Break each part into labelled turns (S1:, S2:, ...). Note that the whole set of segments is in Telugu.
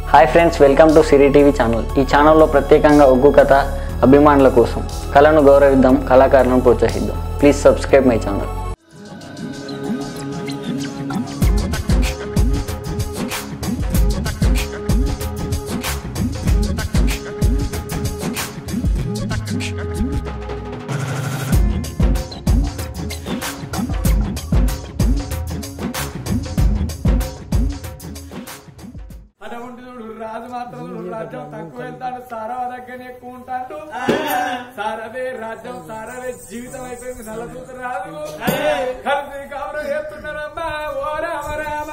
S1: Hi friends welcome to Siri TV channel ఈ ఛానల్లో ప్రత్యేకంగా ఒగ్గు కథ అభిమానుల కోసం కళను గౌరవిద్దాం కళాకారులను ప్రోత్సహిద్దాం ప్లీజ్ సబ్స్క్రైబ్ మై ఛానల్
S2: అటువంటి చూడు రాజు మాత్రం చూడు రాజ్యం తక్కువ వెళ్తాడు సారవ దగ్గర ఎక్కువ ఉంటాడు సారవే రాజ్యం సారవే జీవితం అయిపోయింది నల్ల చూత రాదు కలిసి కవరం చేస్తున్నారమ్మా ఓ రామ రామ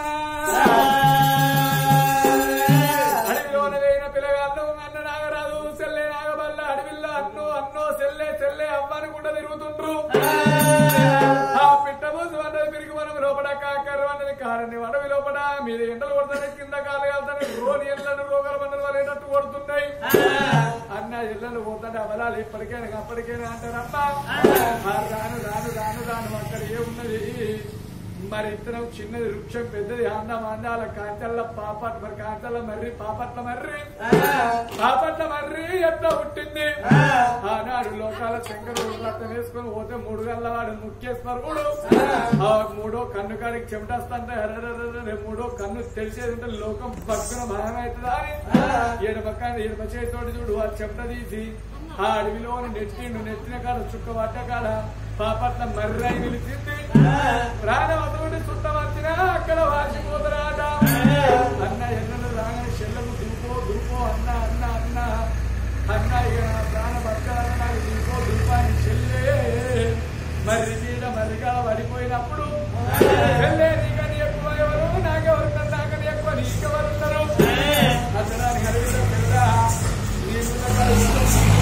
S2: అడవిలోన వేయిన పిల్లగాళ్ళు అన్న నాగరాజు సెల్లే నాగబల్ల అడవిల్లో అన్ను అన్నో సెల్లే సెల్లే అవ్వనుకుంటా తిరుగుతుండ్రు ఆ పిట్ట బోసు అన్నది పిరికి మనం లోపల కాకరు అన్నది కారణి అడవి లోపల మీద ఎండలు కొడతాయి కింద కాలు వెళ్తాయి రోని ఎల్లను రోగాలు బండలు వాళ్ళేటట్టు కొడుతున్నాయి అన్న ఎల్లను పోతాడు అవలాలు ఇప్పటికైనా అప్పటికైనా అంటారమ్మా ఆ రాను రాను రాను రాను అక్కడ ఏమున్నది మరి ఇతరం చిన్నది వృక్షం పెద్దది అందం అందాల కాంచల్ల పాపట్ మరి కాంచల్ల మర్రి పాపట్ల మర్రి పాపట్ల మర్రి ఎట్లా పుట్టింది ఆనాడు లోకాల శంకరుడు రక్తం వేసుకొని పోతే మూడు గల్ల వాడు ముఖ్యేశ్వరుడు ఆ మూడో కన్ను కాడికి చెమటేస్తాంటే హరరరరరే మూడో కన్ను తెలిసేది ఉంటే లోకం పక్కన భయమవుతుందా అని ఎడమ కాని ఎడమ చేతోటి చూడు ఆ చెమట తీసి ఆ అడవిలోని నెట్టిండు నెట్టిన కాడ చుక్క పట్ట కాడ పాపట్ల మర్రై నిలిచింది ప్రాణవతుడి చుట్ట వచ్చినా అక్కడ వాసిపోతురాట అన్న ఎన్నడు రాగానే చెల్లెలు దుర్పో దుర్పో అన్న అన్న అన్న అన్న ఇక నా ప్రాణ భర్తలన్న నాకు దుర్పో దుర్పాని చెల్లే మర్రి మీద మర్రిగా పడిపోయినప్పుడు చెల్లే నీకని ఎక్కువ ఎవరు నాకెవరు నాకని ఎక్కువ నీకెవరున్నారు అతడానికి అడవిలో పెద్ద నీ మీద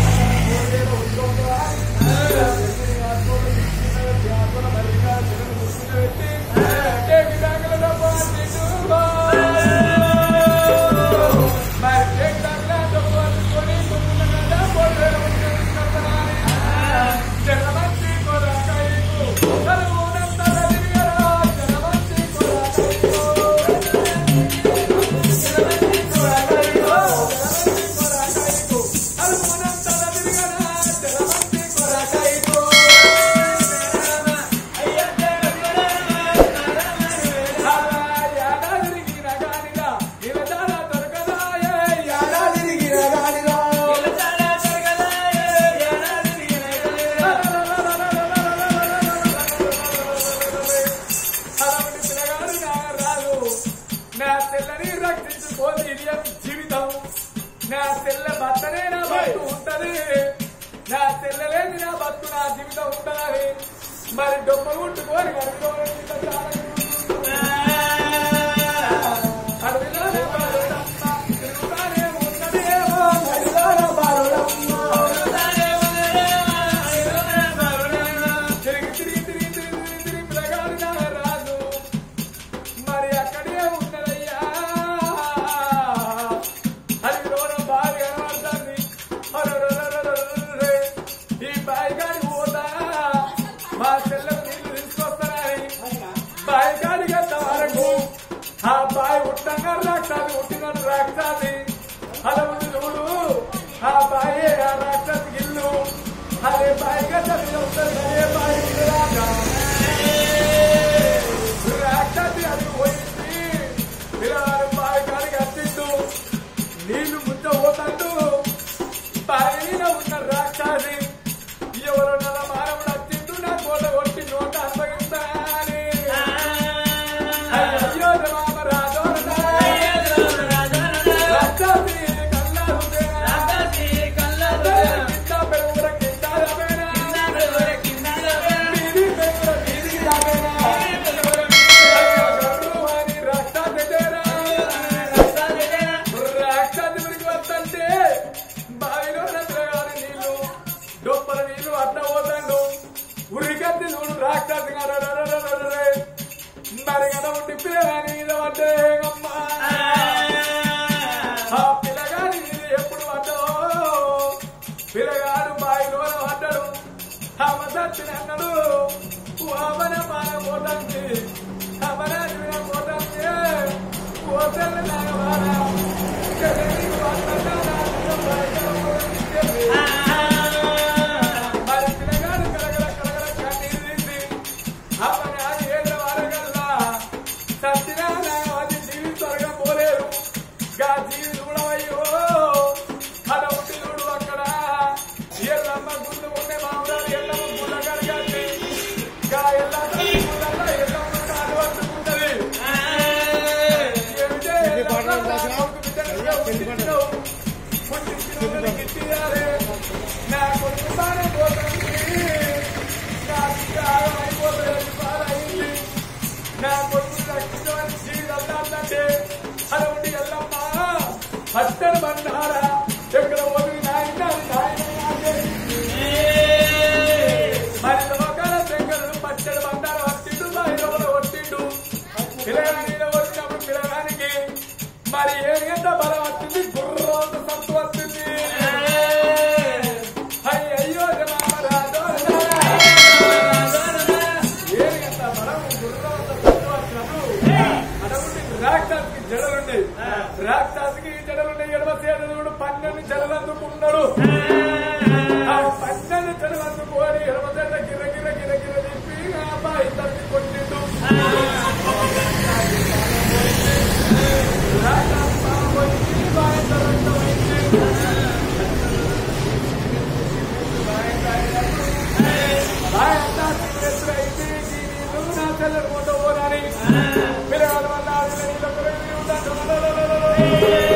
S2: నా తెల్లని రక్షించుకోని ఇడియం జీవితం నా తెల్ల భర్తనే నా బతు ఉంటది నా తెల్లలేని నా బతు నా జీవితం ఉంటది మరి డొప్ప ఉంటుకొని అడవిలో అడవిలోనే బాలుడమ్మ, తిరుగుతానే ఉన్నదేమో అడవిలోనే బాలుడమ్మ. తిరిగి తిరిగి తిరిగి తిరిగి తిరిగి తిరిగి పిల్లగాడు నా రాజు మరి అక్కడే ఉన్నదయ్యా అది రోడ బావి కనబడుతుంది అరెరెరెరెరెరెరె. ఈ బావి కాడి పోతా మా చెల్లెలు నీళ్లు తీసుకొస్తానని బావి కాడికి వెళ్తా వరకు ఆ బావి ఉట్టంగా రాక్షాది ఉట్టినట్టు రాక్షాది అలా ఉంది చూడు ఆ బావి ఆ రాక్షసి ఇల్లు అదే బావి గడ్డ మీద ఉంటుంది అదే బావి మీద రాగా రాక్షసి అది పోయింది పిల్లవాడు బావి కాడికి అత్తిండు నీళ్లు ముద్ద పోతాడు బావి మీద ఉన్న రాక్షసి ఎవరు నల్ల మానవుడు అత్తిండు నా కోట కొట్టి నోట అప్పగిస్తాని అయ్యో రామ రాజోర రాక్షసి కల్లారు కింద పెరుగుర కింద రవేనా మీది పెరుగుర మీది రవేనా అని రాక్షసి తేరా రాక్షసి ఉరికి వస్తుంటే బావిలో నచ్చగాని నీళ్లు డొప్పల నీళ్లు అడ్డ పోతాడు ఉరికత్తి చూడు రాక్షసి రరరరరరరే. మరి కదా ఉండి పిల్లగాని మీద పడ్డే అమ్మ ఆ పిల్లగాని మీద ఎప్పుడు పడ్డో పిల్లగాడు బావిలోన పడ్డాడు అమ్మ సచ్చిన అన్నాడు అవన మాన పోతాంది అవన పోతాంది ఓ తెల్ల నాగవాడ పట్టణ బండారా ఎక్కడ పోతుంది నాయన నాయన మరి లోకాల శంకరుడు పచ్చడి బండారు పట్టిండు బయట కొట్టిండు పిల్లగాని వచ్చినప్పుడు పిల్లగానికి మరి ఏడు గంట బలం వచ్చింది గుర్రోజు సత్తు వచ్చింది అయ్య అయ్యో జనామరాజో ఏడు గంట బలం గుర్రోజు సత్తు వచ్చినప్పుడు అడవుడి రాక్షసుకి జడలుండే రాక్షసుకి జడలుండే ఎడమ సేనుడు పన్నెండు జడలు అందుకున్నాడు ఆ పన్నెండు జడలు అందుకోని ఎడమ సేన గిర గిర గిర గిర తిప్పి ఆ అబ్బాయి తల్లి కొట్టిండు రాక్షసు పాము వచ్చి బాయంత రక్తమైంది. బాయంత సిగరెత్తులైంది. ఈ నీళ్లు నా చెల్లెలు మూట పోరాని. పిల్లగాడు వల్ల ఆ పిల్ల నీళ్ళ కొరకు ఉందంట.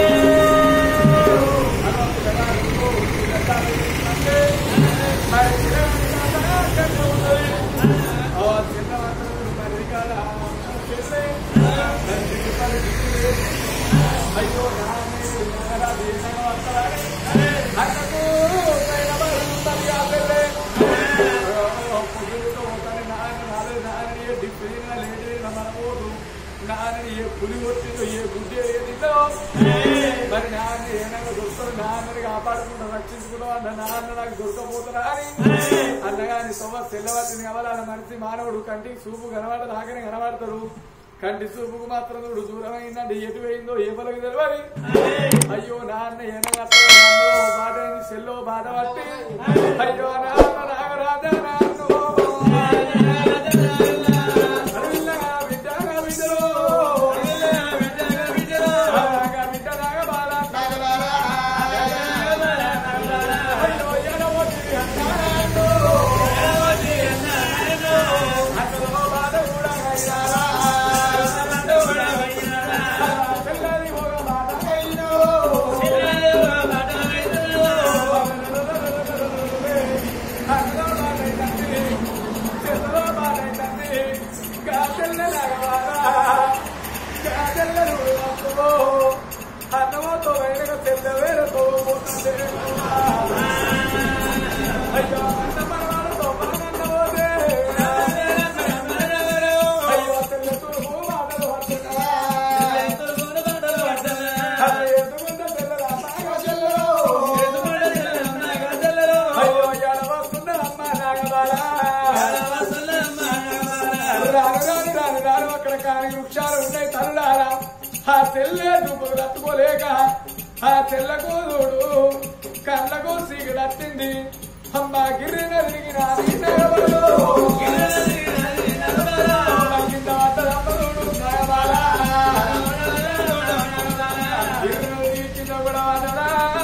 S2: మరి పిల్లగాడు కాదా చెట్టు ఉన్నది. ఆ చిన్నవాడు మరి కాదా చెల్లె. తండ్రికి పది దిక్కులు అయ్యో నామే నారా దేశంగా వస్తారని అక్కకు పైన పడుతుంది ఆ పిల్లే పులితో పోతాను నాన్న నాలుగు నాన్నని డిప్పిన లేడి మనపోదు నాన్నని ఏ పులి కొట్టిందో ఏ గుడ్డి ఏదిందో మరి నాన్న ఏమైనా దొరుకుతాడు నాన్నని కాపాడుకుంటూ రక్షించుకున్నావు అన్న నాన్న నాకు దొరకపోతున్నా అని అన్నగాని సొమ్మ తెల్లవారిని కావాలన్న మనిషి మానవుడు కంటికి చూపు కనబడదు ఆకని కనబడతాడు కంటి చూపుకు మాత్రం చూడు దూరమైందండి ఎటు పోయిందో ఏ పలకు తెలియాలి అయ్యో నాన్న ఏనగట్టో బాధ అయింది సెల్లో బాధ పట్టి అయ్యో నాన్న నాగరాజా నాన్నో అడవిల్లగా బిడ్డగా బిడ్డలో నాగా బిడ్డ నాగబాల అయ్యో ఎడవొచ్చి అన్నారాన్నో అసలు బాధ కూడా అయ్యారా పిల్లలి ఒక బాధ అయ్యో అన్నమతో బయటకు తెల్ల వేలతో పోతుంటే అయ్యో అన్న మనవాళ్ళతో మనన్నపోతే అయ్యో తెల్ల తూర్పు మాటలు పడుతున్నా అది ఎదుగుంట తెల్లరా నాగజల్లో అయ్యో ఇవాళ వస్తున్న అమ్మ నాగబాల రాను రాను రాను రాను అక్కడ కాని వృక్షాలు ఉన్నాయి తల్లారా ఆ తెల్లే చూపులు తట్టుకోలేక ఆ తెల్ల కూతుడు కళ్ళకు సీగడట్టింది అమ్మ గిర్రి నరిగిన కింద అత్తదమ్మడు నాగబాల గిర్రి నరిగి కింద కూడా వాడరా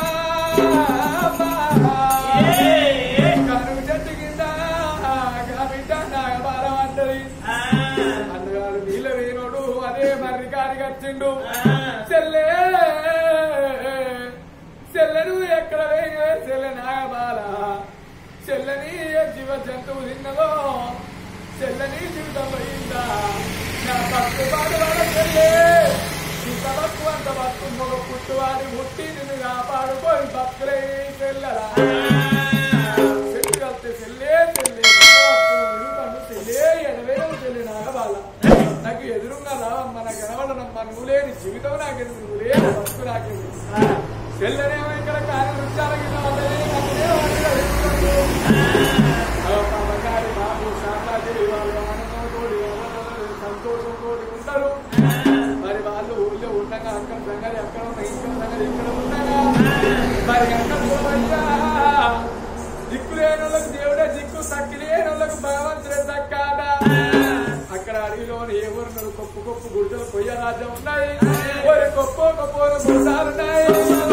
S2: కనుక చెట్టు కింద బిడ్డ నాగబాలం అంటది అన్నగారు నీళ్ళ వేయనోడు అదే మర్రి కాడికి వచ్చిండు చెల్లె చెల్లెను ఎక్కడ వేయవే చెల్లె నాగబాల చెల్లని ఏ జీవ జంతువు తిన్నదో చెల్లని జీవితం పోయిందా నా పక్కు పాడవాడ చెల్లె ఇంత బతుకు అంత బతుకు మొగ పుట్టువాడి పుట్టి నిన్ను కాపాడుకొని బతుకులే చెల్లరా చెట్టు కలిస్తే చెల్లే చెల్లే నన్ను చెల్లే ఎడవేయడం చెల్లి నాగబాల నాకు ఎదురుగా రావమ్మ నాకు కనబడనమ్మా నువ్వు లేని జీవితం నాకెందుకు నువ్వు లేని బతుకు నాకెందుకు చెల్లనేమో ఇక్కడ కాని వృక్షాల కింద వదిలేని నన్నే వాడిగా వెతుకుతాడు. ఆ పాపకారి బాబు శాంతాదేవి వాళ్ళు ఆనందంతో సంతోషంతో ఉంటారు మరి వాళ్ళు ఊళ్ళో ఉండగా అక్కడ సంగతి అక్కడ ఉన్న ఇక్కడ సంగతి ఇక్కడ ఉండగా మరి అక్కడ పోవయ్యా దిక్కు లేని వాళ్ళకి దేవుడే దిక్కు తక్కి లేని వాళ్ళకి భగవంతుడే దక్కాడా అక్కడ అడవిలోని ఏ ఊరు కొప్పు కొప్పు గుడ్డలు కొయ్య రాజ్యం ఉన్నాయి ఒరే గొప్ప గొప్ప గుడ్డాలు ఉన్నాయి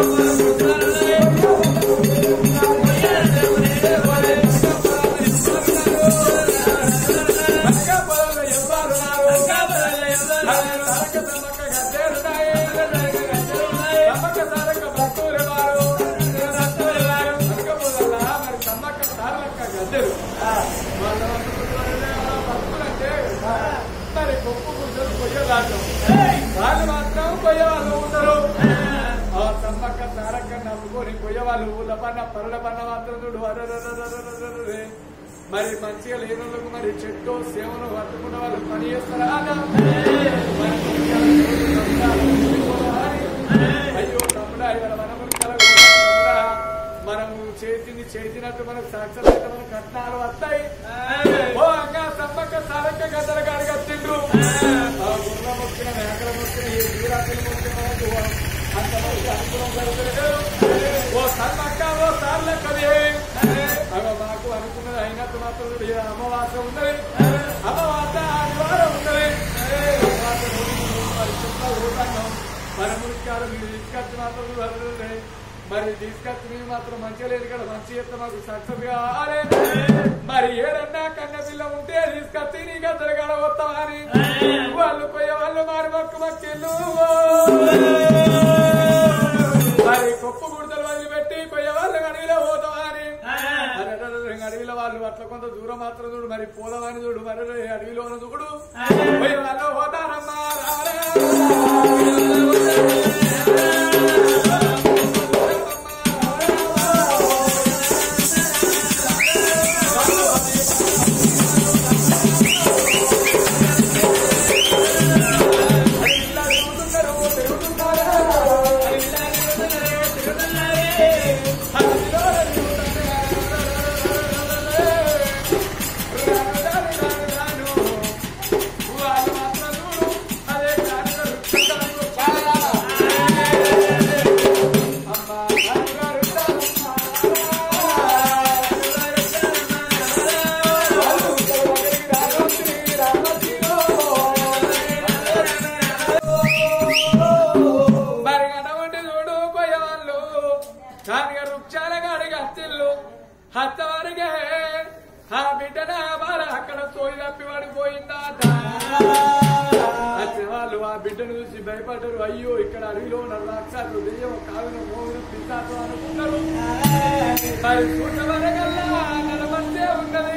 S2: అనగా పొలంలో ఎవ్వరున్నారు? అలాగే తనక తమక గద్దెలున్నాయి. తమక తనక భక్తులెవరు? తనక పొలంలో మరి తమక తనక గద్దెలు. వాళ్ళ భక్తులంటే మరి గొప్ప గుడ్డలు కొయ్యరాజం వాళ్ళు మాత్రం కొయ్య వాళ్ళు ఉండరు ఆ తమ్మ సమ్మక్క సారక్క నమ్ముకొని పోయేవాళ్ళు ఊళ్ళ పన్న పరుల పన్న మాత్రం చూడు అరరరరరరరరరే. మరి మంచిగా లేని వాళ్ళకు మరి చెట్టు సేవను పట్టుకున్న వాళ్ళు పని చేస్తారా అన్నా? మరి మంచిగా రోజు నమ్ముతారు, పోవాలి. అయ్యో తమ్ముడా ఇవాళ మనము తమ్ముడా మనము చేసింది చేసినట్టు మనకు సాక్షాత్ అయితే మనకు కట్నాలు వస్తాయి ఓ అంగా సమ్మక్క సారక్క గద్దల గారికి వచ్చిండ్రు ఆ గుర్ర మొక్కిన మేకల మొక్కిన ఏ వీరాకులు మొక్కిన మనకు అంతమంది అనుకూలం జరుగుతుంది ఓ సమ్మక్క ఓ సార్లక్కది అగో మాకు అనుకున్నది అయినట్టు మాత్రం చూడు, ఈడ అమావాస ఉన్నది అమావాస ఆదివారం ఉన్నది అమావాస రోజు మరి చెప్తా ఊరుతాను మన మురికాలు మీరు తీసుకొచ్చి మాత్రం చూడాలి మరి తీసుకొచ్చి మీరు మాత్రం మంచిగా లేదు కదా మంచి చెప్తే మాకు సక్సెస్ కావాలి మరి ఏడన్నా కన్న పిల్ల ఉంటే తీసుకొచ్చి నీకు అద్దరు కాడ వస్తామని వాళ్ళు పోయే వాళ్ళు మారి మొక్కు మొక్కిళ్ళు మరి కొప్పు గుడితలు వదిలిపెట్టి పోయే వాళ్ళు అడవిలో పోతామని మరి అడవిలో వాళ్ళు అట్లా కొంత దూరం మాత్రం చూడు మరి పోదామని చూడు మరి అడవిలో చూడు పోయే వాళ్ళు పోతారమ్మా మరి అటువంటి చూడు పోయేవాళ్ళు కానీ వృక్షాల గాడికి హత్తిల్లు హత్తవారిగే ఆ బిడ్డన బాల అక్కడ తోయి తప్పి పడిపోయిందా వచ్చిన వాళ్ళు ఆ బిడ్డను చూసి భయపడ్డారు అయ్యో ఇక్కడ అడవిలో ఉన్న రాక్షసులు దెయ్యం కావిన మోగులు పిశాచం అనుకున్నారు మరి చూడవరగల్లా నడమంతే ఉన్నది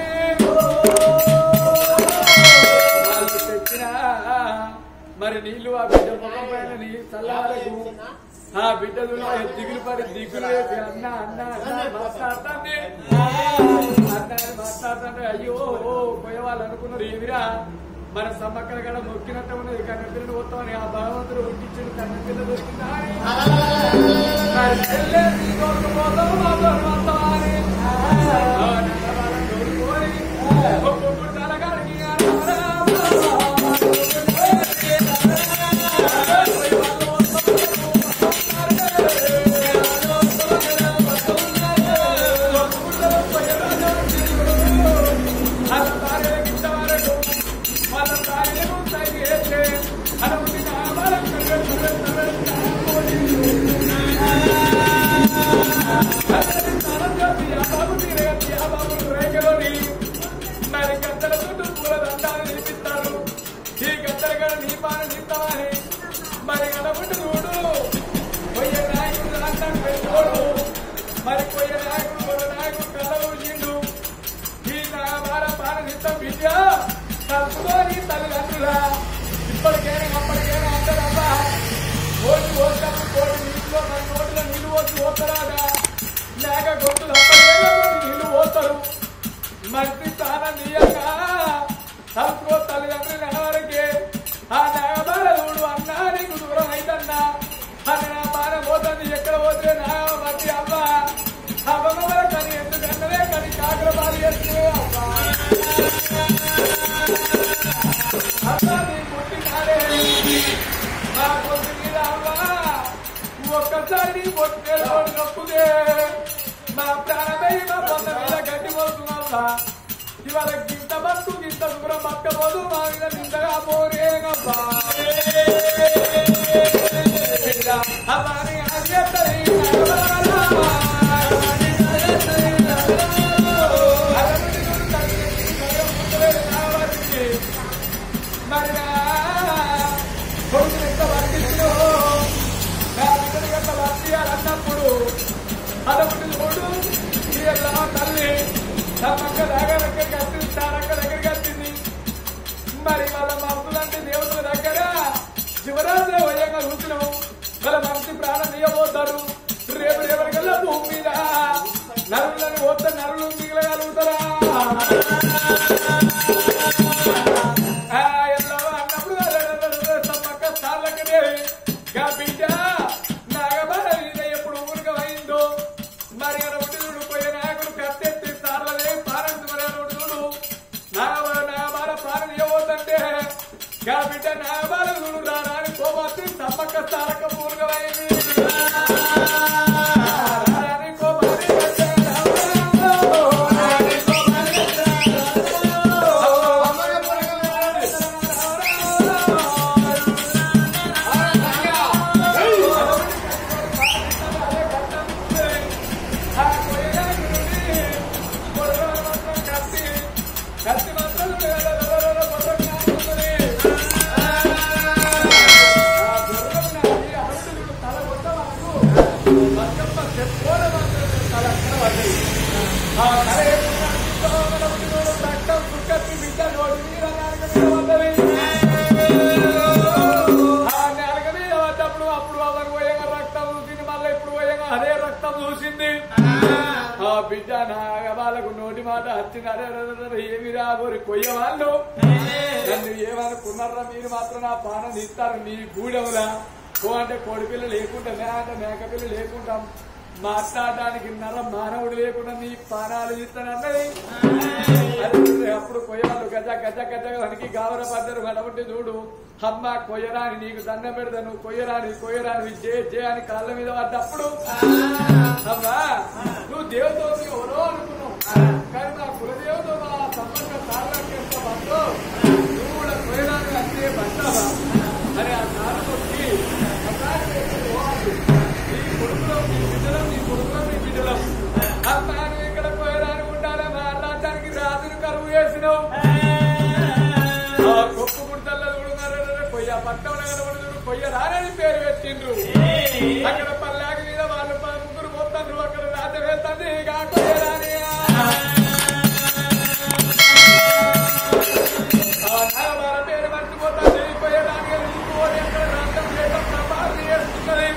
S2: వాళ్ళు తెచ్చిన మరి నీళ్లు ఆ బిడ్డ ముఖం పైన నీళ్ళు చల్లారకు ఆ బిడ్డ దిగులు పడి దిగులు వేసి అన్న అన్న అన్న మాట్లాడుతుంది అన్న అని మాట్లాడుతుంటే అయ్యో పోయే వాళ్ళు అనుకున్నారు ఏమిరా మన సమ్మక్కల గడ మొక్కినట్టు ఉన్నది కన్న పిల్లలు పోతామని ఆ భగవంతుడు ఒట్టించిన కన్న పిల్ల దొరికిందా అని. మరి చెల్లె నీ తోడు పోతావు, మా తోడు వస్తావా అని. ఆ నల్లవాళ్ళని తోడుకొని, ఒక్కొక్క గుడ్డల కాడికి వాళ్ళ భార్యలకు ఇంతవరకు వాళ్ళ భార్యలకు సైకి వేస్తే అదొకటి నా వాళ్ళకి తగ్గ తగ్గ తగ్గ మరి గద్దల చుట్టూ పూల దండాలు నిలిపిస్తారు ఈ గద్దల గడ నీ పాన నింతమని మరి గడబుట్టు చూడు పొయ్యే నాయకుడు అంటాడు పెట్టుకోడు మరి పొయ్యే నాయకుడు ఒక నాయకుడు కళ్ళ ఊసిండు ఈ నా భార పాన నింతం విద్య తలుపుకొని తల్లిదండ్రులా ఇప్పటికైనా అప్పటికైనా అందరమ్మా ఓటు ఓట్లకు కోటి నీటిలో మన నోటిలో నీళ్లు వచ్చి ఓతరాగా లేక గొంతులు అప్పటికేగా నీళ్లు పోతారు మంచి స్థానం నీయక తలుపుకో తల్లిదండ్రులు అనవరకే ఆ నాగబాల చూడు అన్నా నీకు దూరం అయితన్నా అని నా బాధ పోతుంది ఎక్కడ పోతే నా మధ్య అవ్వ అవ్వమ్మ వల్ల కని ఎందుకన్నదే కని కాకర బాధ చేస్తూ అవ్వ అవ్వ నీ పుట్టి నాడే నా కొద్ది మీద అవ్వ ఒక్కసారి నీ పొట్టే నొప్పుదే మా ప్రాణమే మా పొంద మీద గడ్డి పోతున్నావా ఇవాళ గింత బస్సు గింత దూరం పట్టబోదు మా మీద నిందగా పోరేనబ్బా అవ్వని అయ్యత్తరి మరి కొడుకు ఎంత వర్తించు అన్నప్పుడు అదొకటి చూడు ఈ ఎలా తల్లి తమ్మక్క దగ్గర దగ్గరికి వచ్చింది తారక్క దగ్గరికి వచ్చింది మరి వాళ్ళ మనుషులంటే దేవుని దగ్గర శివరాత్రి వయంగా కూర్చున్నాము వాళ్ళ మనసి ప్రాణం తీయబోతారు నరులని పోతే నరులు మిగలగలుగుతారా ఆ, ఎల్లో అన్నప్పుడు సమ్మక్క సార్లకనే గా బిడ్డ నాగబాల మీద ఎప్పుడు ఊరుకమైందో మరి అలా ఉండి చూడు పోయే నాయకుడు కత్తెత్తి సార్లనే పారంది మరి అలా ఉండి చూడు నాగబాల నాగబాల పాలన ఏమవుతుంటే గా బిడ్డ నాగబాల చూడు రారా అని కోపత్తి సమ్మక్క సారక ఊరుకమైంది రారాని కోపాన్ని కట్టే రామరామో. రారాని కోపాన్ని కట్టే కత్తి మాత్రం తల కొట్ట బతుకమ్మ చెప్పుకోల మాత్రం తల అక్కడ పడ్డది ఆ తల ఎత్తుకున్న రక్తం సుక్కత్తి బిడ్డ నోటి మీద నాలుక మీద పడ్డది ఆ నాలుక మీద పడ్డప్పుడు అప్పుడు అవరు పోయేగా రక్తం చూసింది మళ్ళీ ఇప్పుడు పోయేగా అదే రక్తం చూసింది ఆ బిడ్డ నాగబాలకు నోటి మాట వచ్చింది అరే అరే, అరే, అరే, ఏమి రాబోరి కొయ్య వాళ్ళు నన్ను ఏమనుకున్నారా మీరు మాత్రం నా పానం తీస్తారు మీ గూడెవులా ఓ అంటే కోడి పిల్ల లేకుండా మే అంటే మేక పిల్ల లేకుండా మాట్లాడడానికి నర మానవుడు లేకుండా నీ పానాలు ఇస్తానన్నది అది అప్పుడు కొయ్యవాళ్ళు గజ గజ గజ వనికి గావర పడ్డారు కడబట్టి చూడు అమ్మ కొయ్యరాని నీకు దండం పెడతా నువ్వు కొయ్యరాని కొయ్యరాని జే జే అని కాళ్ళ మీద పడ్డప్పుడు అమ్మా నువ్వు దేవుతో ఎవరో అనుకున్నావు కానీ నా కులదేవుతో నా సంపర్క సార్లకి ఎంత పడ్డో నువ్వు కూడా కొయ్యరాని అంటే పడ్డావా అని ఆ కాలు కొట్టి నీ కొడుకులో నీ బిడ్డలో నీ కొడుకులో నీ బిడ్డలో అమ్మా నువ్వు ఇక్కడ కొయ్యరాని ఉండాలి మాట్లాడటానికి రాజును కరువు చేసినావు ఆ గొప్ప గుడితల్లో చూడున్నారు కొయ్య పట్టణ కనబడుతున్నారు కొయ్య రానని పేరు పెట్టిండ్రు అక్కడ పల్లాకి మీద వాళ్ళు ప- ముగ్గురు పోతాండ్రు అక్కడ రాజ వెళ్తుంది ఇక కొయ్య రాని ఆ నాగబాల పేరు మర్చిపోతాంది కొయ్య రాని అని ఇంకోటి అక్కడ రాజ్యం చేయడం ప్రమాదం చేస్తున్నది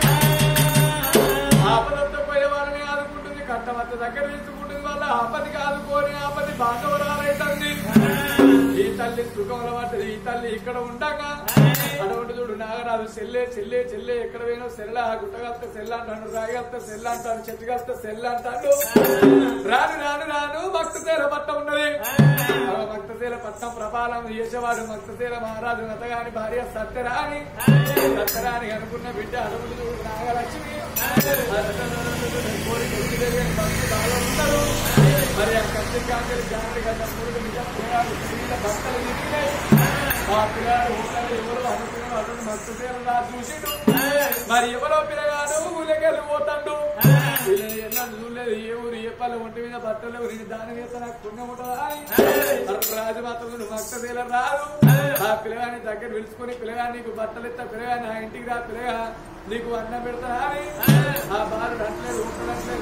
S2: ఆపదంతో పోయే వారిని ఆదుకుంటుంది కట్టమత్త దగ్గర తీసుకుంటుంది వాళ్ళ ఆపదికి ఆదుకొని ఆపది బాధవరాలైతుంది ఈ తల్లి సుఖంలో పడ్డది ఈ తల్లి ఇక్కడ ఉండగా అటువంటి చూడు నాగరాజు చెల్లె చెల్లె చెల్లె ఎక్కడ పోయినా సెల్ల గుట్టగల్త సెల్ల అంటాడు రాయగల్త సెల్ల అంటాడు చెట్టుగల్త సెల్ల అంటాడు రాను రాను రాను భక్తశీల పట్టం ఉన్నది ఆ భక్తశీల పట్టం ప్రభావం చేసేవాడు భక్తశీల మహారాజు నతగాని భార్య సత్యరాణి సత్యరాణి అనుకున్న బిడ్డ అడుగులు చూడు నాగలక్ష్మి కోరిక ఎత్తుకెళ్ళి భక్తులు బాగా ఉంటారు మరి ఆ కత్తి కాంచెలు జాగ్రత్త గడ్డ మూడు నిజం పిల్లలు స్త్రీల భక్తులు నిండినాయి ఆ పిల్లలు ఉంటారు ఎవరు అనుకున్న అతను భక్తు సేవలా చూసిండు మరి ఎవరో పిల్లగాడు ఊళ్ళకెళ్ళి పోతాడు వీళ్ళని ఎన్నడూ చూడలేదు ఏ ఊరు ఏ పల్లె ఒంటి మీద బట్టలు ఎవరు దాని మీద నాకు పుణ్యం ఉంటుందా రాజు మాత్రం నువ్వు భక్త సేల రాదు ఆ పిల్లగాని దగ్గర పిలుచుకొని పిల్లగా నీకు బట్టలు ఇస్తా పిల్లగా నా ఇంటికి రా పిల్లగా నీకు అన్నం పెడతా అని ఆ బాలు అట్లేదు ఉంటట్లేదు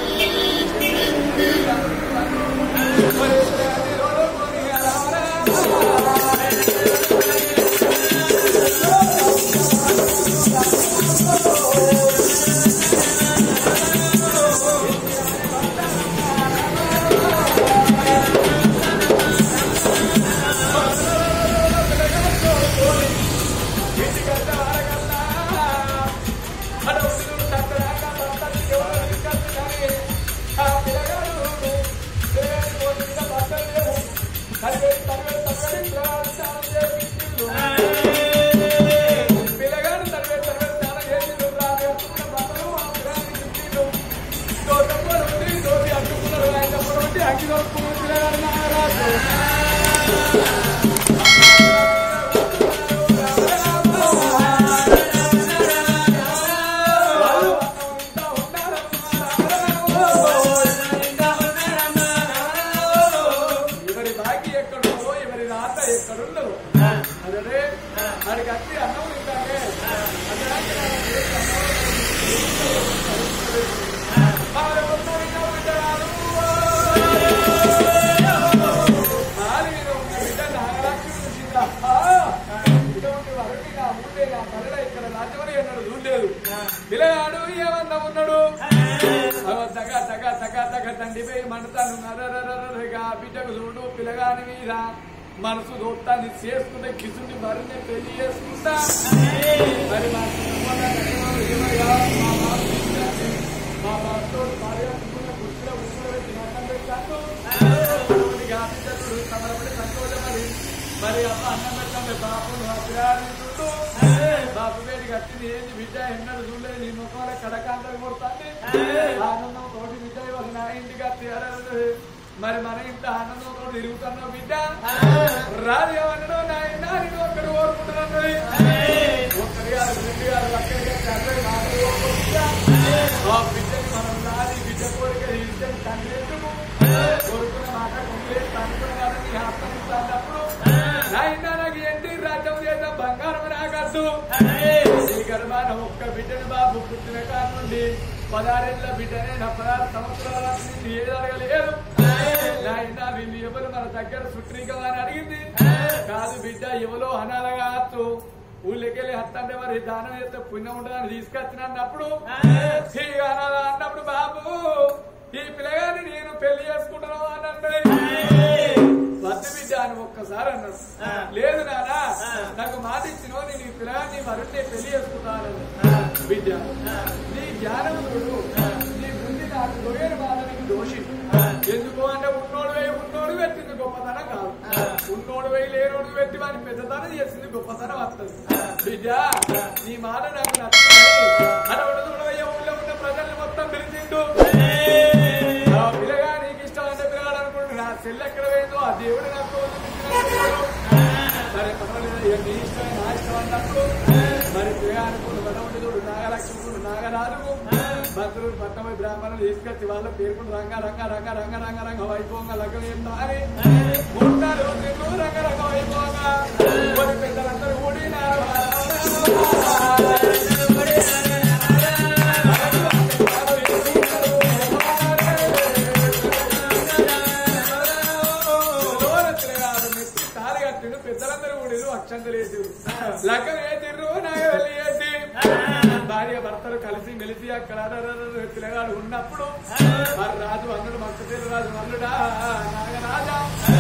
S2: మరి పిల్లగాని రోజు కొని రావరా ఎవరి బాకి ఎక్కడో ఎవరి రాత ఎక్కడుందో అదే వాడికి అత్తి అన్నం తింటానే అది రాకి నాకు చేసి అన్నం తింటాను. వాడు మొత్తం ఇంకా ఉంటాడు. మండిపోయి మండుతాను నరరరరగా బిడ్డకు చూడు పిల్లగాని మీద మనసు దోత్తాన్ని చేసుకుంటే కిసుని మరిని పెళ్లి చేసుకుంటా మరి మా చిన్నమ్మ నన్ను ఏమయ్యా, మా బాబు తీసుకురండి. మా బాబుతో భార్య కుటుంబ కుర్చీలో కూర్చోబెట్టి అన్నం పెట్టాను. ఇక ఆ బిడ్డలు సంబరపడి సంతోషపడి మరి అమ్మ అన్నం పెట్టండి బాబు అభిరాడుతుంటూ బాబు వేడి కట్టింది ఏంది బిడ్డ ఎన్నడు చూడలేదు నీ ముఖంలో కడకాంతలు కొడుతుంది ఆనందం తోటి బిడ్డ ఇవాళ నా ఇంటికి వచ్చి అరే, మరి మన ఇంత ఆనందంతో తిరుగుతున్నావు బిడ్డ రాదు ఏమన్నాడు నా ఇంట నేను ఒక్కడు కోరుకుంటున్నాను ఒక్కడి గారు రెండు గారు అక్కడి గారు అరవై నాలుగు కోరుకుంటా ఆ బిడ్డని మనం రాని బిడ్డ కోరిక ఇద్దరు తండ్రి ఎందుకు కోరుకున్న మాట కొంగలేదు తండ్రి గారిని ఆత్మనిస్తానప్పుడు నాయన నాకు ఏంటి రాజ్యం చేద్దాం బంగారం నాకద్దు ఈ గర్భాన ఒక్క బిడ్డని బాబు పుట్టిన కాడ నుండి పదహారేళ్ల బిడ్డనే నా పదహారు సంవత్సరాల నుండి ఏది అడగలేదు నాయన వీళ్ళు ఎవరు మన దగ్గర సుట్రీకమా అని అడిగింది కాదు బిడ్డ ఎవరో అనాలగా అత్తు ఊళ్ళకెళ్ళి హత్తంటే మరి దానం చేస్తే పుణ్యం ఉంటుందని తీసుకొచ్చినప్పుడు ఈ అనాల అన్నప్పుడు బాబు ఈ పిల్లగాని నేను పెళ్లి చేసుకుంటున్నావు అని అంటే వద్దు బిడ్డ అని ఒక్కసారి అన్నాడు లేదు నానా నాకు మాట ఇచ్చినో నేను ఈ పిల్లగాన్ని మరుంటే పెళ్లి చేసుకుంటాను బిడ్డ నీ జ్ఞానం చూడు నీ బుద్ధి నాకు దొరికిన బాధ నీకు దోషి ఎందుకు అంటే ఉన్నోడు వేయి ఉన్నోడు పెట్టింది గొప్పతనం కాదు ఉన్నోడు వేయి లేనోడు పెట్టి వాని పెద్దతనం చేసింది గొప్పతనం వస్తుంది బిడ్డ నీ మాట నాకు నచ్చింది అడవుడు చూడవయ్య ఊళ్ళో ఉన్న ప్రజల్ని మొత్తం పిలిచిండు ఆ పిల్లగా నీకు ఇష్టం అంటే పిల్లగాడు అనుకుంటు నా చెల్లి ఎక్కడ పోయిందో ఆ దేవుడు నాకు వదిలించినట్టు. సరే పర్వాలేదు ఇక నీ ఇష్టం నా ఇష్టం అన్నప్పుడు మరి పిల్లగా అనుకుంటు వనవంతుడు నాగలక్ష్మణుడు నాగరాజు భద్రుడు పట్టమై బ్రాహ్మణులు తీసుకొచ్చి వాళ్ళ పేర్కొంటు రంగ రంగ రంగ రంగ రంగ రంగ వైభవంగా లగ్గం ఏం దారి మూడు తిన్ను రంగ రంగ వైభవంగా కొన్ని పెద్దలందరూ కూడి పెద్దలందరూ కూడా అక్షంతలు వేసి లగ్గం వేసిర్రు నాకు వెళ్ళి వేసి భార్య భర్తలు కలిసి మెలిసి అక్కడ అరరరర పిల్లగాడు ఉన్నప్పుడు వారు రాజు అన్నుడు మక్క పేరు రాజు అల్లుడా నాగరాజా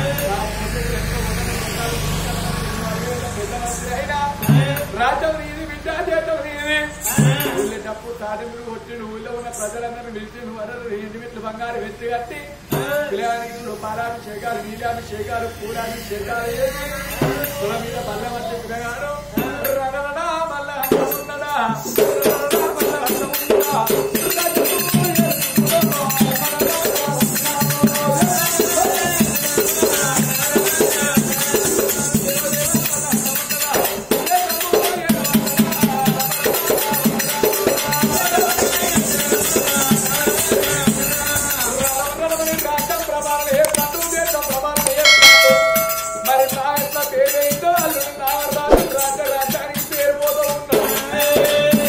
S2: రాజ్యం నీది విద్యా చేతం నీది ఊళ్ళో డప్పు తాడింపులు కొట్టి ఊళ్ళో ఉన్న ప్రజలందరూ నిలిచి నువ్వు అరరు ఇంటి మెట్లు బంగారు వెచ్చి కట్టి పిల్లగానికి నువ్వు పాలాభిషేకాలు నీలాభిషేకాలు పూలాభిషేకాలు వేసి కుల మీద బల్ల మధ్య పిల్లగాడు రగరడా మల్ల ఉన్నదా మరి నా ఎట్లా పేరేంటో అల్లుడు నా రాజు రాజ రాజానికి పేరు పోతూ ఉన్నాడు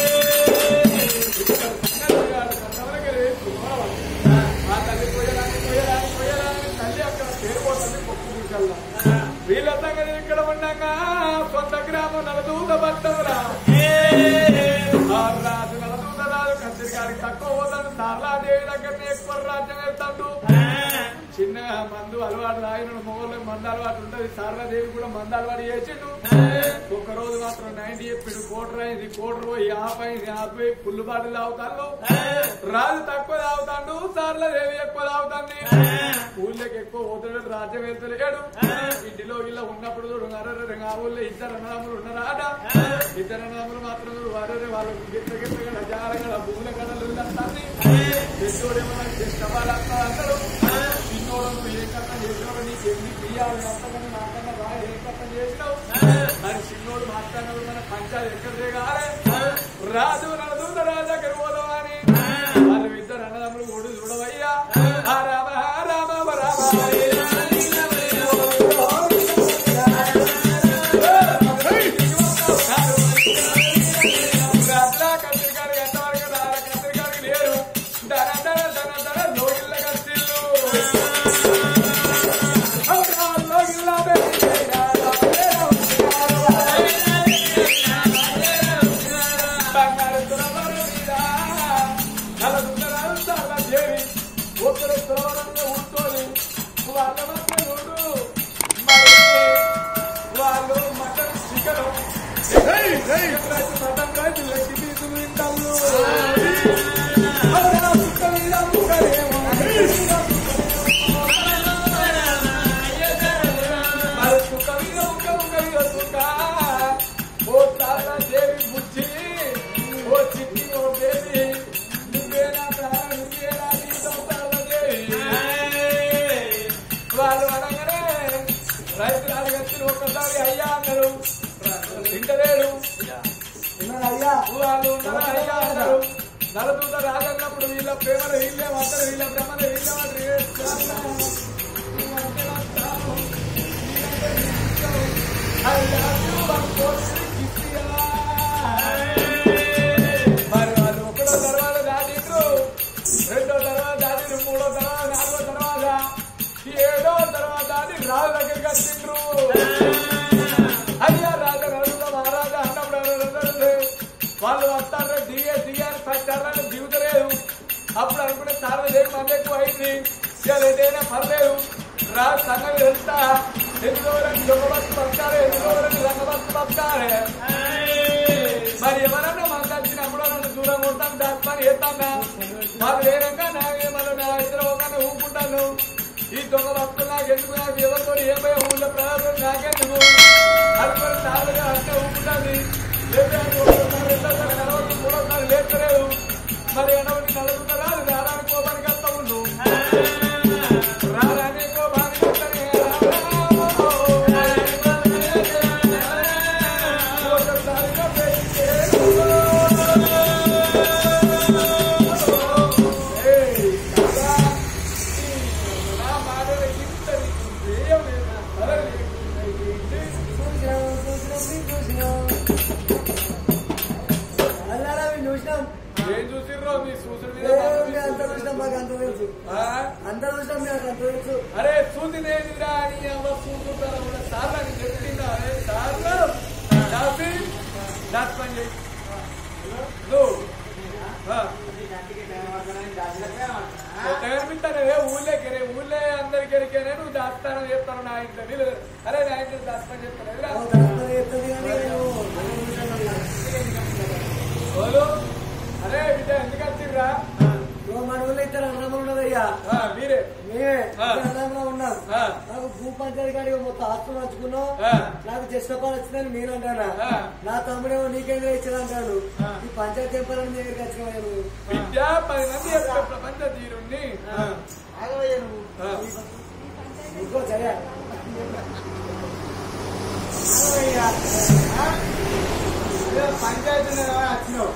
S2: ఆ తల్లి పోయడానికి పోయడానికి పోయడానికి తల్లి అక్కడ పేరు పోతుంది పప్పు కూర్చల్లా వీళ్ళంతా కదా ఇక్కడ ఉండగా సొంత గ్రామం నలదూత భక్తమురా ఆ రాజు నలదూత రాజు కత్తిరి గారికి తక్కువ పోతాడు సార్లాదేవి దగ్గరనే ఎక్కువ రాజ్యం వెళ్తాడు చిన్నగా మందు అలవాటు తాగిన మొగోళ్ళకి మందు అలవాటు ఉంటది శారదాదేవి కూడా మందు అలవాటు చేసిండు ఒక్క రోజు మాత్రం నైన్టీ చెప్పిండు కోటర్ అయింది కోటర్ పోయి యాభై అయింది యాభై ఫుల్ బాటిల్ తాగుతాను రాజు తక్కువ తాగుతాడు శారదాదేవి ఎక్కువ తాగుతుంది ఊళ్ళకి ఎక్కువ పోతాడు రాజ్యం వెళ్తలేడు ఇంటిలో ఇలా ఉన్నప్పుడు చూడు అరే ఆ ఊళ్ళో ఇద్దరు అన్నదమ్ములు ఉన్నారాట ఇద్దరు అన్నదమ్ములు మాత్రం వారే వాళ్ళు గిట్ట గిట్ట జారగల భూముల కథలు వస్తుంది పెద్దోడేమో కష్టాలంతా అందరూ చిన్నోడు నువ్వు ఏ కట్టం చేసినావు నీకు ఎన్ని బియ్యాలు అంతకన్నా నాకన్నా బాగా ఏ కట్టం చేసినావు అని చిన్నోడు మాట్లాడినప్పుడు మన పంచాయతీ ఎక్కడ కాలే రాజు నడుతుంద రాజు దగ్గర పోదామని వాళ్ళు ఇద్దరు అన్నదమ్ములు ఓడి చూడవయ్యా ఆ రామ ఆ రామ ఆ రామ అట్లా కత్తిరికాడు ఎంతవరకు రాల కత్తిరికాడు లేరు దన దన దన దన లోగిళ్ళ కత్తిళ్ళు బంగారు అన్నాడు తింటలేడు వాళ్ళు ఉన్నారా అయ్యా అన్నారు నరదూత రాజన్నప్పుడు వీళ్ళ ప్రేమను వీళ్ళేమంటారు వీళ్ళ ప్రేమను వీళ్ళేమంటారు మరి వాళ్ళు ఒకటో తర్వాత దాటిండ్రు రెండో తర్వాత దాటిండ్రు మూడో తర్వాత నాలుగో తర్వాత ఏడో తర్వాత దాటి రాజు దగ్గరికి వచ్చిండ్రు అయ్యా రాజా నడుగుతా మహారాజా అన్నప్పుడు అన్నారు, వాళ్ళు వస్తారు దిగే దిగారు సచ్చారని దిగుతలేదు అప్పుడు అనుకునే చాలా దేని మంది ఎక్కువ అయింది ఏదైనా పర్లేదు రాజు సంగతి వెళ్తా ఎందుకోవాలని దొంగబస్తు పడతారు ఎందుకోవాలని రంగబస్తు పడతారు మరి ఎవరన్నా మనకు వచ్చినప్పుడు నన్ను దూరం కొడతాం దాచుకొని వేస్తానా మరి వేరంగా నా మన నా ఇద్దరు ఒక ఊపుకుంటాను ఈ దొంగ భక్తులు నాకు ఎందుకు నాకు ఎవరితో ఏ భయం ఉండే ప్రయాసం నాకెందుకు అనుకుని నాలుగు అంటే ఊపుకుంటుంది ఒకసారి రెండోసారి నలభై మూడోసారి లేచలేదు మరి ఎనభై నలుగుతా రాదు రాడానికి కోపానికి వస్తా ఉండు రారానే కోపానికి వస్తానే ఏం చూసిర్రో మీ సూచన మీద ఆ?
S3: అందరూ చూసినాం మేము అంత తెలుసు
S2: అరే చూసి లేదురా అని అవ్వ చూసుకుంటారా కూడా సార్ అని చెప్పిందా అరే సార్ కాఫీ దాట్ పని చేయి నువ్వు ఆ. కొత్తగా అనిపిస్తాను ఏ ఊళ్ళోకి రే ఊళ్ళో అందరికి ఎరికేనే నువ్వు దాస్తాను చెప్తాను నా ఇంట్లో వీళ్ళు అరే నా ఇంట్లో దాస్తాను చెప్తాను ఎదురా
S3: ఎత్తుంది కానీ నేను
S2: ఓలు అరే బిడ్డ ఎందుకు వచ్చిర్రా
S3: ఓ మన ఊళ్ళో ఇద్దరు అన్నములు ఉన్నదయ్యా
S2: ఆ, మీరే
S3: మేమే
S2: ఆ.
S3: ఇద్దరు అన్నములు ఉన్నాం
S2: ఆ.
S3: నాకు భూ పంచాయతీ కాడికి మొత్తం ఆస్తులు పంచుకున్నాం
S2: ఆ.
S3: నాకు జస్ట్ పని వచ్చిందని నేను అంటానా
S2: ఆ.
S3: నా తమ్ముడేమో నీకేందో ఇచ్చిన అంటాడు
S2: ఆ.
S3: ఈ పంచాయతీ చెప్పాలని నీ దగ్గరికి వచ్చిన నువ్వు
S2: విద్య పది మంది యొక్క ప్రపంచ తీరుణ్ణి
S3: ఆగవయ్యా నువ్వు
S2: ఆ.
S3: ఇంకో సరే ఆగవయ్యా.
S2: పంచాయతీ వచ్చినావు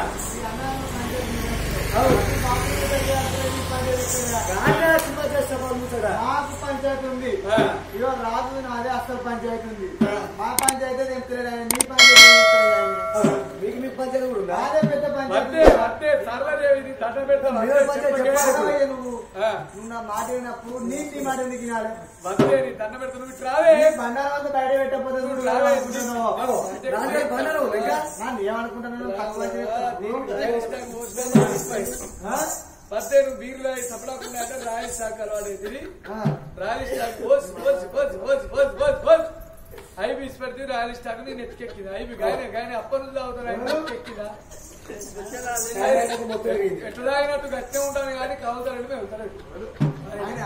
S3: గాంధీ సినిమా చేస్తా పంపుతాడా
S4: మాకు పంచాయతీ ఉంది ఇవాళ రాదు నాదే అసలు పంచాయతీ ఉంది మా పంచాయతీ చెప్తలేడు ఆయన మీ పంచాయతీ చెప్తలేడు ఆయన
S3: మీకు మీ పంచాయతీ కూడా ఉందా
S4: నాదే పెద్ద
S2: వద్దే
S4: పంచాయతీ
S2: వద్దే సర్వదేవి దండ పెడతాను
S3: మీరు పంచాయతీ చెప్పాలి.
S4: చెప్పవయ్య నువ్వు
S2: ఆ.
S4: నువ్వు నా మాట విన్నప్పుడు నీ నీ మాట ఎందుకు వినాలి
S2: వద్దే నీ దండ పెడతాను నువ్వు ఇటు రావే
S4: నీ బండారం అంతా బయట పెట్టకపోతే నువ్వు
S2: రావే.
S4: ఏమనుకుంటున్నావు?
S3: అగో, రాజే బండారం ఉందా ఇంకా?
S4: నన్ను ఏమనుకుంటున్నాను తక్కువ
S2: ఆ,
S4: చెప్తాను.
S2: దీనికి రాయిస్తాం, పోస్తాం.
S4: ఆ?
S2: వద్దే నువ్వు బీర్లో సపడకుండా అంటే రాయి శాఖ వాడేది
S4: ఆ.
S2: రాయల్ స్టాక్ పోస్ పోస్ పోస్ పోస్ పోస్ పోస్ పోస్ ఐబి ఇష్టపడితే రాయల్ స్టాక్ నేను ఎత్తుకెక్కింది ఐబి గాయన గాయన అప్పటి నుంచి అవుతాను ఆయన ఎత్తుకెక్కిందా
S3: ఆయనకు మొత్తం ఎరిగింది.
S2: ఎట్లా తాగినట్టు గట్టే ఉంటాను కానీ కవుతాడు వెళ్తాడు
S4: ఆయన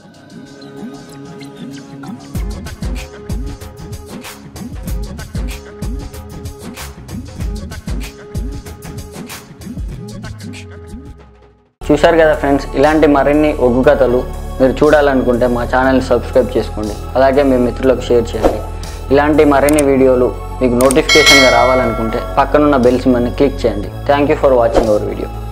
S1: చూశారు కదా ఫ్రెండ్స్ ఇలాంటి మరిన్ని ఒగ్గు కథలు మీరు చూడాలనుకుంటే మా ఛానల్ని సబ్స్క్రైబ్ చేసుకోండి అలాగే మీ మిత్రులకు షేర్ చేయండి ఇలాంటి మరిన్ని వీడియోలు మీకు నోటిఫికేషన్గా రావాలనుకుంటే పక్కనున్న బెల్ సింబల్ని క్లిక్ చేయండి thank you for watching our video